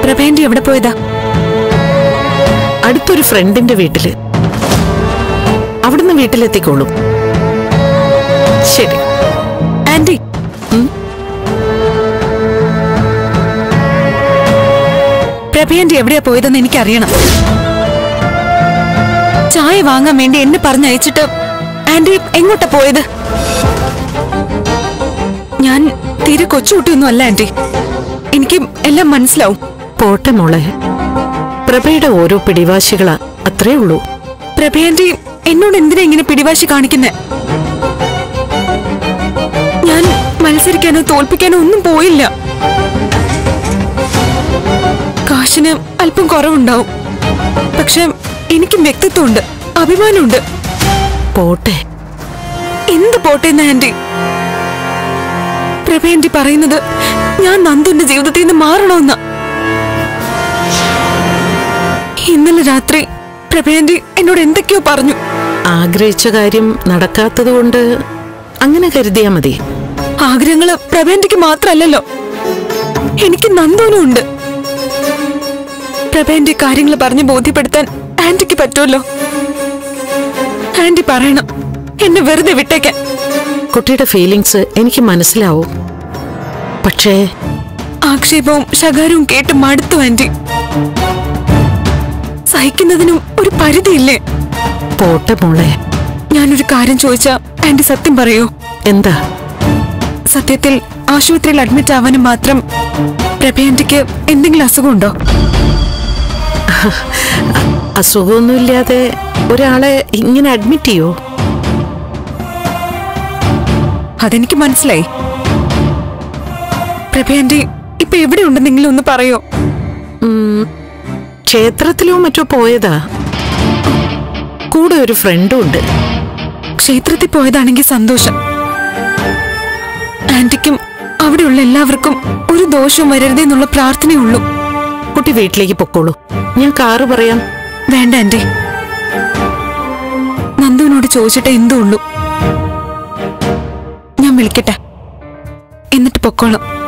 പ്രഭേന്റെ എവിടെ പോയതാ അടുത്തൊരു ഫ്രണ്ടിന്റെ വീട്ടില് അവിടുന്ന് വീട്ടിലെത്തിക്കോളും ശരി ആന്റി പ്രഭേന്റെ എവിടെയാ പോയതെന്ന് എനിക്കറിയണം ചായ വാങ്ങാൻ വേണ്ടി എന്നെ പറഞ്ഞയച്ചിട്ട് ആന്റി എങ്ങോട്ടാ പോയത് ഞാൻ തീരെ കൊച്ചുകുട്ടിയൊന്നും അല്ല ആന്റി എനിക്ക് എല്ലാം മനസ്സിലാവും പോട്ടെ മോളെ പ്രഭയുടെ ഓരോ പിടിവാശികളാ അത്രേ ഉള്ളൂ പ്രഭയാന്റി എന്നോട് എന്തിനാ ഇങ്ങനെ പിടിവാശി കാണിക്കുന്നെ ഞാൻ മത്സരിക്കാനോ തോൽപ്പിക്കാനോ ഒന്നും പോയില്ല കാശിന് അല്പം കുറവുണ്ടാവും പക്ഷെ എനിക്കും വ്യക്തിത്വമുണ്ട് അഭിമാനമുണ്ട് പോട്ടെ എന്ത് പോട്ടേന്ന് ആന്റി പ്രഭയാന്റി പറയുന്നത് ഞാൻ നന്ദുന്റെ ജീവിതത്തിൽ നിന്ന് മാറണമെന്ന ഇന്നലെ രാത്രി പ്രഭയാന്റി എന്നോട് എന്തൊക്കെയോ പറഞ്ഞു ആഗ്രഹിച്ച കാര്യം നടക്കാത്തതുകൊണ്ട് അങ്ങനെ കരുതിയാ മതി ആഗ്രഹങ്ങള് പ്രഭേന്റിക്ക് മാത്രല്ലല്ലോ എനിക്ക് നന്ദോനും ഉണ്ട് പ്രഭേന്റെ കാര്യങ്ങൾ പറഞ്ഞ് ബോധ്യപ്പെടുത്താൻ ആന്റിക്ക് പറ്റുമല്ലോ ആന്റി പറയണം എന്നെ വെറുതെ വിട്ടേക്കാൻ കുട്ടിയുടെ ഫീലിങ്സ് എനിക്ക് മനസ്സിലാവും പക്ഷേ ആക്ഷേപവും ശകാരവും കേട്ട് മടുത്തു ആന്റി സഹിക്കുന്നതിനും ഒരു പരിധിയില്ലേ പോട്ടെ മോളെ ഞാനൊരു കാര്യം ചോദിച്ചാ ആന്റി സത്യം പറയോ എന്താ സത്യത്തിൽ ആശുപത്രിയിൽ അഡ്മിറ്റ് ആവാനും മാത്രം പ്രഭയാന്റിക്ക് എന്തെങ്കിലും അസുഖമുണ്ടോ അസുഖമൊന്നുമില്ലാതെ ഒരാളെ ഇങ്ങനെ അഡ്മിറ്റ് ചെയ്യോ അതെനിക്ക് മനസ്സിലായി പ്രഭയാന്റി ഇപ്പൊ എവിടെ ഉണ്ടെന്നെങ്കിലും ഒന്ന് പറയോ ഉം, ക്ഷേത്രത്തിലോ മറ്റോ പോയതാ കൂടെ ഒരു ഫ്രണ്ടും ഉണ്ട് ക്ഷേത്രത്തിൽ പോയതാണെങ്കിൽ സന്തോഷം ആന്റിക്കും അവിടെയുള്ള എല്ലാവർക്കും ഒരു ദോഷവും വരരുതെന്നുള്ള പ്രാർത്ഥനയുള്ളൂ കുട്ടി വീട്ടിലേക്ക് പൊക്കോളൂ ഞാൻ കാറ് പറയാം വേണ്ട ആന്റി നന്ദുവിനോട് ചോദിച്ചിട്ട് എന്തോ ഉള്ളൂ ഞാൻ വിളിക്കട്ടെ എന്നിട്ട് പൊക്കോളാം